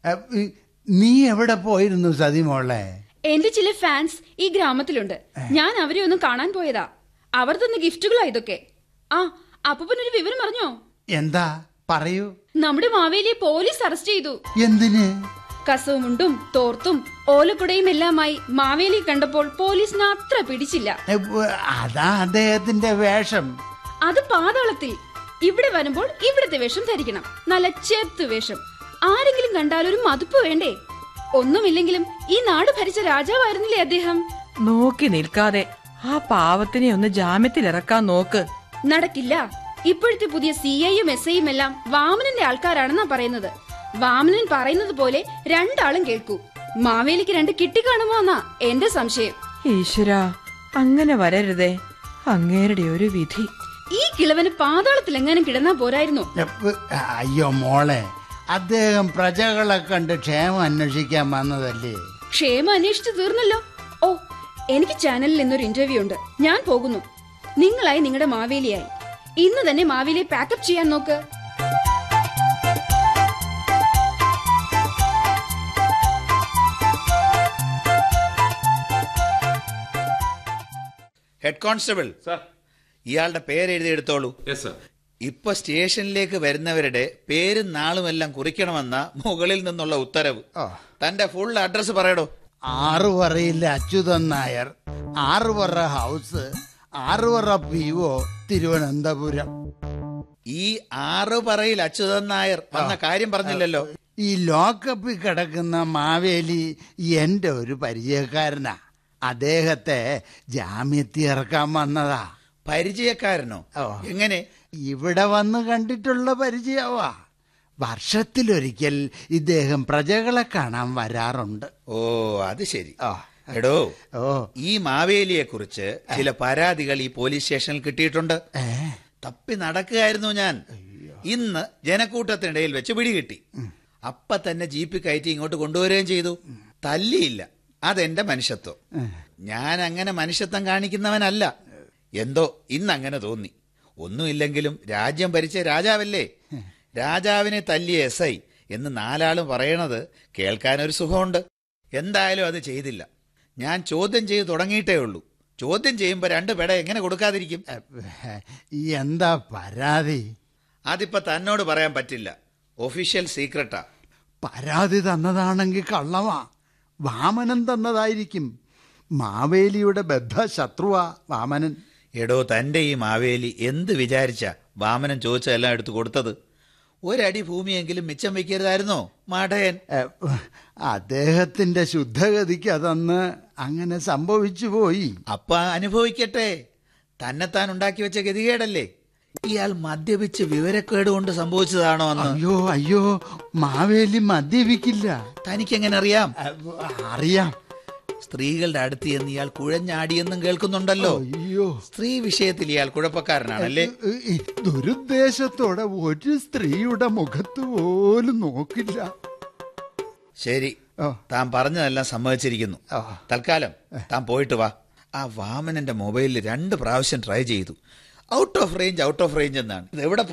ഏ, ഈ, നീ എവിടെ പോയിരുന്നു സതിമോളെ എന്റെ ചില ഫാൻസ് ഈ ഗ്രാമത്തിലുണ്ട് ഞാൻ അവരെ ഒന്ന് കാണാൻ പോയതാ അവർ തന്ന ഗിഫ്റ്റുകളാ ഇതൊക്കെ ആ അപ്പൂപ്പനൊരു വിവരം അറിഞ്ഞോ എന്താ പറയൂ നമ്മുടെ മാവേലിയെ പോലീസ് അറസ്റ്റ് ചെയ്തു എന്തിന് കസവുമുണ്ടും തോർത്തും ഓലക്കുടയും എല്ലാമായി മാവേലി കണ്ടപ്പോൾ പോലീസിന് അത്ര പിടിച്ചില്ല ഏ, ഉവ്വ്, അതാ അദ്ദേഹത്തിന്റെ വേഷം അത് പാതാളത്തിൽ ഇവിടെ വരുമ്പോൾ ഇവിടത്തെ വേഷം ധരിക്കണം നല്ല ചേർത്ത് വേഷം ആരെങ്കിലും കണ്ടാൽ ഒരു മതിപ്പ് വേണ്ടേ ഒന്നുമില്ലെങ്കിലും ഈ നാട് ഭരിച്ച രാജാവായിരുന്നില്ലേ അദ്ദേഹം നോക്കി നിൽക്കാതെ ആ പാവത്തിനെ ഒന്ന് ജാമ്യത്തിലിറക്കാൻ നോക്ക് നടക്കില്ല ഇപ്പോഴത്തെ പുതിയ സി ഐയും എസ് ഐയും എല്ലാം വാമനന്റെ ആൾക്കാരാണെന്നാ പറയുന്നത് വാമനൻ പറയുന്നത് പോലെ രണ്ടാളും കേൾക്കൂ മാവേലിക്ക് രണ്ട് കിട്ടിക്കാണുമോ എന്നാ എന്റെ സംശയം ഈശ്വരാ അങ്ങനെ വരരുതേ അങ്ങേരുടെ ഒരു വിധി ഈ കിളവന് പാതാളത്തിൽ എങ്ങാനും കിടന്നാ പോരായിരുന്നോ ഏ, ഉവ്വ്, അയ്യോ മോളെ അദ്ദേഹം പ്രജകളെ കണ്ട് ക്ഷേമം അന്വേഷിക്കാൻ വന്നതല്ലേ ക്ഷേമം അന്വേഷിച്ചു തീർന്നല്ലോ ഓ എനിക്ക് ചാനലിൽ ഇന്നൊരു ഇന്റർവ്യൂ ഉണ്ട് ഞാൻ പോകുന്നു നിങ്ങളായി നിങ്ങളുടെ മാവേലിയായി ഇന്ന് തന്നെ മാവേലിയെ പാക്കപ്പ് ചെയ്യാൻ നോക്ക് ഹെഡ് കോൺസ്റ്റബിൾ സാർ ഇയാളുടെ പേര് എഴുതിയെടുത്തോളൂ യെസ് സാർ ഇപ്പൊ സ്റ്റേഷനിലേക്ക് വരുന്നവരുടെ പേരും നാളുമെല്ലാം കുറിക്കണമെന്ന മുകളിൽ നിന്നുള്ള ഉത്തരവ് ആ. തന്റെ ഫുൾ അഡ്രസ് പറയടോ ആറുപറയിലെ Achuthan Nair Aruppara house Aruppara P O Thiruvananthapuram ഈ ആറ് പറയിൽ അച്യുതൻ നായർ വന്ന കാര്യം പറഞ്ഞില്ലല്ലോ ഈ ലോക്കപ്പിൽ കിടക്കുന്ന മാവേലി എന്റെ ഒരു പരിചയക്കാരനാ അദ്ദേഹത്തെ ജാമ്യത്തിൽ ഇറക്കാൻ വന്നതാ പരിചയക്കാരനോ ഓ. എങ്ങനെ ഇവിടെ വന്ന് കണ്ടിട്ടുള്ള പരിചയവാ വർഷത്തിലൊരിക്കൽ ഇദ്ദേഹം പ്രജകളെ കാണാൻ വരാറുണ്ട് ഓ അത് ശരി ആ. എടോ ഓ ഈ മാവേലിയെ കുറിച്ച് ചില പരാതികൾ ഈ പോലീസ് സ്റ്റേഷനിൽ കിട്ടിയിട്ടുണ്ട് ഏ തപ്പി നടക്കുകയായിരുന്നു ഞാൻ ഇന്ന് ജനക്കൂട്ടത്തിനിടയിൽ വെച്ച് പിടികിട്ടി അപ്പ തന്നെ ജീപ്പിൽ കയറ്റി ഇങ്ങോട്ട് കൊണ്ടുവരികയും ചെയ്തു തല്ലിയില്ല അതെന്റെ മനുഷ്യത്വം ഞാൻ അങ്ങനെ മനുഷ്യത്വം കാണിക്കുന്നവനല്ല എന്തോ ഇന്ന് അങ്ങനെ തോന്നി ഒന്നുമില്ലെങ്കിലും രാജ്യം ഭരിച്ച രാജാവല്ലേ രാജാവിനെ തല്ലിയ എസ് ഐ എന്ന് നാലാളും പറയണത് കേൾക്കാനൊരു സുഖമുണ്ട് എന്തായാലും അത് ചെയ്തില്ല ഞാൻ ചോദ്യം ചെയ്ത് തുടങ്ങിയിട്ടേ ഉള്ളൂ ചോദ്യം ചെയ്യുമ്പോൾ രണ്ട് പെട എങ്ങനെ കൊടുക്കാതിരിക്കും ഈ എന്താ പരാതി അതിപ്പോ തന്നോട് പറയാൻ പറ്റില്ല ഒഫീഷ്യൽ സീക്രട്ടാ പരാതി തന്നതാണെങ്കിൽ കള്ളമാ വാമനൻ തന്നതായിരിക്കും മാവേലിയുടെ ബദ്ധ ശത്രുവാ വാമനൻ എടോ തന്റെ ഈ മാവേലി എന്ത് വിചാരിച്ച വാമനൻ ചോദിച്ചതെല്ലാം എടുത്തു കൊടുത്തത് ഒരടി ഭൂമിയെങ്കിലും മിച്ചം വെക്കരുതായിരുന്നോ മാടയൻ ഏ, അദ്ദേഹത്തിന്റെ ശുദ്ധഗതിക്ക് അതന്ന് അങ്ങനെ സംഭവിച്ചു പോയി അപ്പ അനുഭവിക്കട്ടെ തന്നെത്താൻ ഉണ്ടാക്കി വെച്ച ഗതികേടല്ലേ ഇയാൾ മദ്യപിച്ച് വിവരക്കേട് കൊണ്ട് സംഭവിച്ചതാണോ എന്ന് അയ്യോ അയ്യോ മാവേലി മദ്യപിക്കില്ല തനിക്കെങ്ങനെ അറിയാം ഏ, അറിയാം സ്ത്രീകളുടെ അടുത്ത് എന്ന് ഇയാൾ കുഴഞ്ഞാടിയെന്നും കേൾക്കുന്നുണ്ടല്ലോ അയ്യോ സ്ത്രീ വിഷയത്തിൽ ഇയാൾ കുഴപ്പക്കാരനാണല്ലേ ഈ ദുരുദ്ദേശത്തോടെ ഒരു സ്ത്രീയുടെ മുഖത്ത് പോലും നോക്കില്ല ശരി ഓ. താൻ പറഞ്ഞതെല്ലാം സമ്മതിച്ചിരിക്കുന്നു ആ. തൽക്കാലം താൻ പോയിട്ട് വാ ആ വാമനന്റെ മൊബൈലിൽ രണ്ട് പ്രാവശ്യം ട്രൈ ചെയ്തു out of range out of range എന്നാണ് ഇത് എവിടെ